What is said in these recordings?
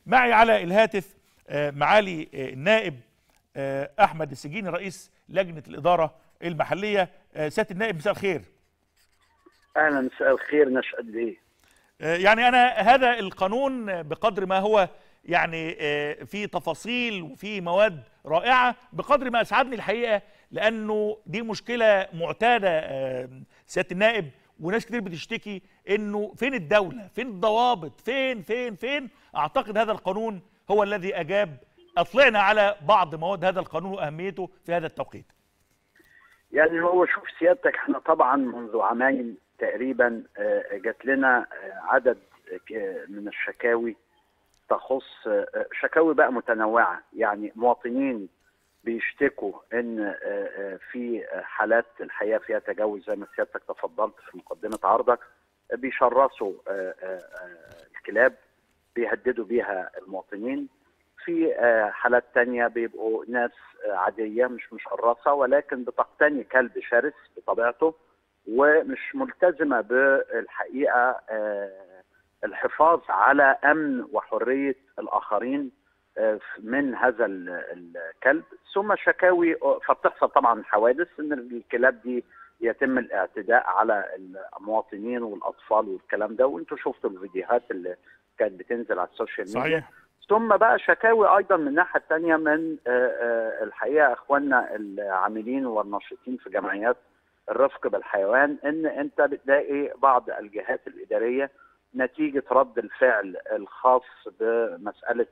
معي على الهاتف معالي النائب احمد السجيني رئيس لجنه الاداره المحليه سياده النائب مساء الخير اهلا مساء الخير نشأت بيه يعني انا هذا القانون بقدر ما هو يعني في تفاصيل وفي مواد رائعه بقدر ما اسعدني الحقيقه لانه دي مشكله معتاده سياده النائب وناس كتير بتشتكي انه فين الدوله فين الضوابط فين فين فين اعتقد هذا القانون هو الذي اجاب اطلعنا على بعض مواد هذا القانون واهميته في هذا التوقيت يعني هو شوف سيادتك احنا طبعا منذ عامين تقريبا جات لنا عدد من الشكاوي تخص شكاوي بقى متنوعه يعني مواطنين بيشتكوا ان في حالات الحقيقه فيها تجاوز زي ما سيادتك تفضلت في مقدمه عرضك بيشرسوا الكلاب بيهددوا بيها المواطنين في حالات تانية بيبقوا ناس عادية مش مشرسة ولكن بتقتني كلب شرس بطبيعته ومش ملتزمة بالحقيقة الحفاظ على أمن وحرية الآخرين من هذا الكلب ثم شكاوي فبتحصل طبعا حوادث ان الكلاب دي يتم الاعتداء على المواطنين والاطفال والكلام ده وانتم شفتوا الفيديوهات اللي كانت بتنزل على السوشيال ميديا صحيح ثم بقى شكاوي ايضا من الناحيه الثانيه من الحقيقه اخواننا العاملين والناشطين في جمعيات الرفق بالحيوان ان انت بتلاقي بعض الجهات الاداريه نتيجه رد الفعل الخاص بمساله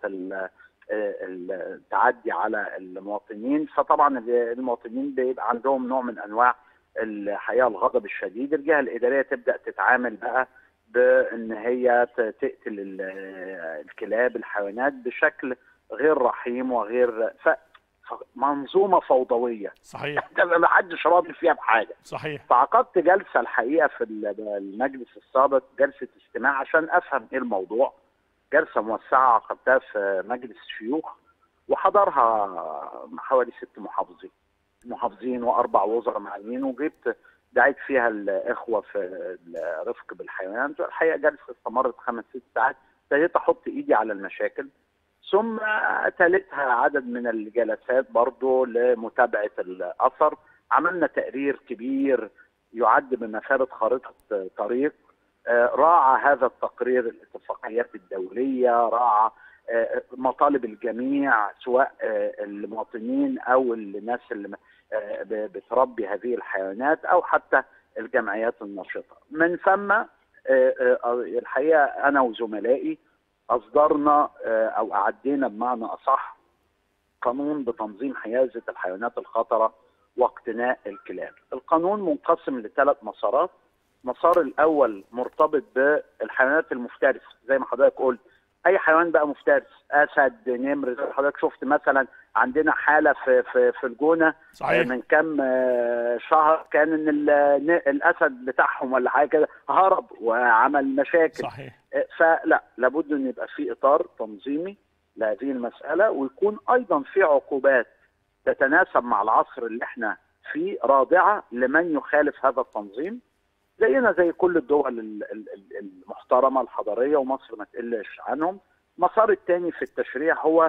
التعدي على المواطنين فطبعا المواطنين بيبقى عندهم نوع من انواع الحقيقه الغضب الشديد الجهه الاداريه تبدا تتعامل بقى بان هي تقتل الكلاب الحيوانات بشكل غير رحيم وغير ف... منظومه فوضويه صحيح ما حدش راضي فيها بحاجه صحيح فعقدت جلسه الحقيقه في المجلس السابق جلسه استماع عشان افهم ايه الموضوع جلسه موسعه عقدتها في مجلس الشيوخ وحضرها حوالي ست محافظين محافظين واربع وزراء معينين وجبت دعيت فيها الاخوه في الرفق بالحيوانات الحقيقه جلسه استمرت خمس ست ساعات ابتديت احط ايدي على المشاكل ثم تلتها عدد من الجلسات برضه لمتابعه الاثر عملنا تقرير كبير يعد بمثابه خارطه طريق راعى هذا التقرير الاتفاقيات الدوليه راعى مطالب الجميع سواء المواطنين او الناس اللي بتربي هذه الحيوانات او حتى الجمعيات الناشطه من ثم الحقيقه انا وزملائي اصدرنا او اعدينا بمعنى اصح قانون بتنظيم حيازه الحيوانات الخطره واقتناء الكلاب القانون منقسم لثلاث مسارات المسار الاول مرتبط بالحيوانات المفترسه زي ما حضرتك قلت اي حيوان بقى مفترس اسد نمر زي حضرتك شفت مثلا عندنا حاله في في في الجونه صحيح. من كام شهر كان ان الاسد بتاعهم ولا حاجه كده هرب وعمل مشاكل صحيح فلا لابد ان يبقى في اطار تنظيمي لهذه المساله ويكون ايضا في عقوبات تتناسب مع العصر اللي احنا فيه رادعه لمن يخالف هذا التنظيم زينا زي كل الدول المحترمه الحضاريه ومصر ما تقلش عنهم المسار الثاني في التشريع هو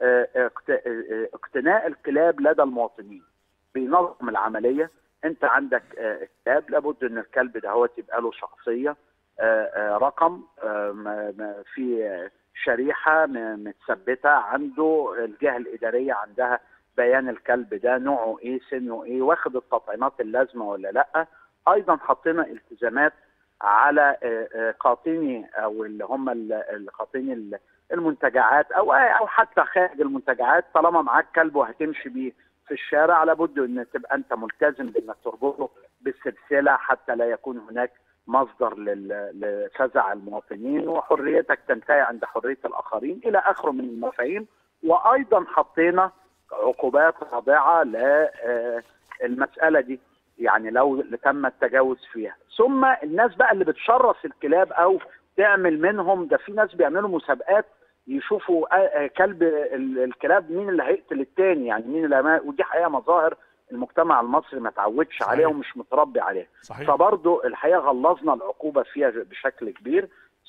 اقتناء الكلاب لدى المواطنين بينظم العمليه انت عندك كلاب لابد ان الكلب ده هو تبقى له شخصيه رقم في شريحه متثبته عنده الجهه الاداريه عندها بيان الكلب ده نوعه ايه سنه ايه واخد التطعيمات اللازمه ولا لا ايضا حطينا التزامات على قاطني او اللي هم القاطني المنتجعات او او حتى خارج المنتجعات طالما معاك كلب وهتمشي بيه في الشارع لابد ان تبقى انت ملتزم بانك تربطه بالسلسله حتى لا يكون هناك مصدر لفزع المواطنين وحريتك تنتهي عند حريه الاخرين الى اخره من المفاهيم وايضا حطينا عقوبات رادعه للمساله دي يعني لو تم التجاوز فيها ثم الناس بقى اللي بتشرس الكلاب او تعمل منهم ده في ناس بيعملوا مسابقات يشوفوا كلب الكلاب مين اللي هيقتل التاني يعني مين اللي ودي حقيقه مظاهر المجتمع المصري ما تعودش عليها ومش متربي عليها صحيح. فبرضه الحقيقه غلظنا العقوبه فيها بشكل كبير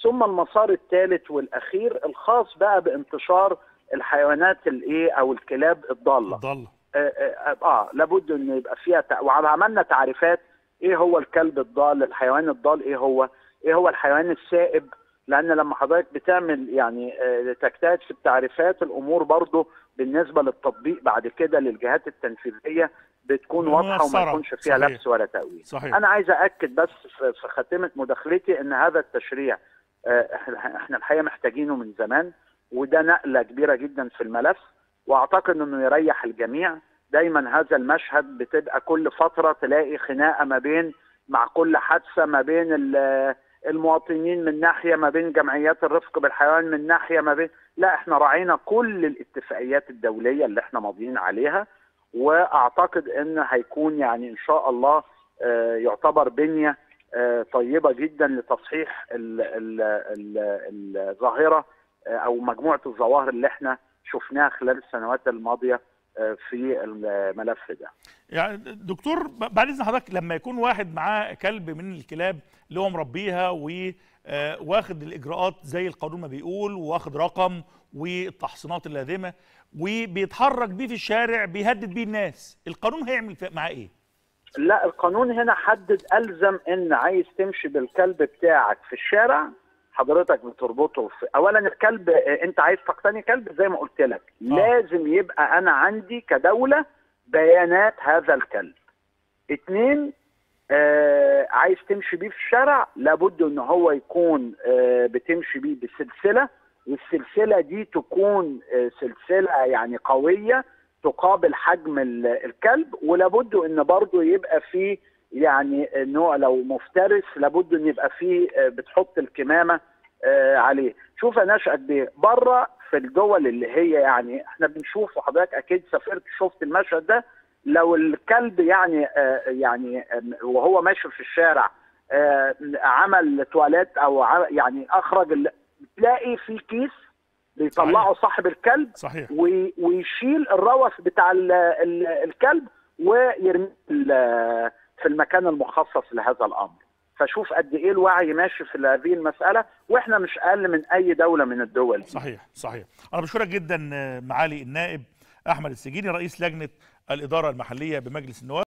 ثم المسار الثالث والاخير الخاص بقى بانتشار الحيوانات الايه او الكلاب الضاله ضل آه, آه, اه لابد انه يبقى فيها تع... وعملنا تعريفات ايه هو الكلب الضال الحيوان الضال ايه هو ايه هو الحيوان السائب لان لما حضرتك بتعمل يعني آه تجتهد في التعريفات الامور برضو بالنسبه للتطبيق بعد كده للجهات التنفيذيه بتكون واضحه وما ميسرة. يكونش فيها صحيح. لبس ولا تاويل صحيح انا عايز اكد بس في في خاتمه مداخلتي ان هذا التشريع آه، احنا إحنا الحقيقه محتاجينه من زمان وده نقله كبيره جدا في الملف واعتقد انه يريح الجميع دايما هذا المشهد بتبقى كل فتره تلاقي خناقه ما بين مع كل حادثه ما بين ال- المواطنين من ناحيه ما بين جمعيات الرفق بالحيوان من ناحيه ما بين لا احنا راعينا كل الاتفاقيات الدوليه اللي احنا ماضيين عليها واعتقد ان هيكون يعني ان شاء الله آه، يعتبر بنيه آه، طيبه جدا لتصحيح ال- ال- ال- الظاهره آه، او مجموعه الظواهر اللي احنا شفناها خلال السنوات الماضيه آه، في الملف ده. يعني دكتور ب- بعد اذن حضرتك لما يكون واحد معاه كلب من الكلاب اللي هو مربيها وواخد الاجراءات زي القانون ما بيقول واخد رقم والتحصينات اللازمه وبيتحرك بيه في الشارع بيهدد بيه الناس القانون هيعمل في- معاه ايه لا القانون هنا حدد الزم ان عايز تمشي بالكلب بتاعك في الشارع حضرتك بتربطه في اولا الكلب آه، انت عايز تقتني كلب زي ما قلت لك آه. لازم يبقى انا عندي كدوله بيانات هذا الكلب اتنين آه عايز تمشي بيه في الشارع لابد ان هو يكون آه بتمشي بيه بسلسله والسلسله دي تكون آه سلسله يعني قويه تقابل حجم ال- الكلب ولابد ان برضه يبقى فيه يعني نوع لو مفترس لابد ان يبقى فيه آه، بتحط الكمامه آه، عليه شوف يا نشأت بيه بره في الدول اللي هي يعني احنا بنشوف وحضرتك اكيد سافرت شفت المشهد ده لو الكلب يعني آه، يعني آه، وهو ماشي في الشارع آه، عمل تواليت او ع- يعني اخرج ال- تلاقي في كيس بيطلعه صاحب الكلب صحيح وي- ويشيل الروث بتاع ال ال الكلب ويرميه في ال- في المكان المخصص لهذا الامر فشوف قد ايه الوعي ماشي في هذه المساله واحنا مش اقل من اي دوله من الدول دي. صحيح صحيح انا بشكرك جدا آه، معالي النائب احمد السجيني رئيس لجنه الاداره المحليه بمجلس النواب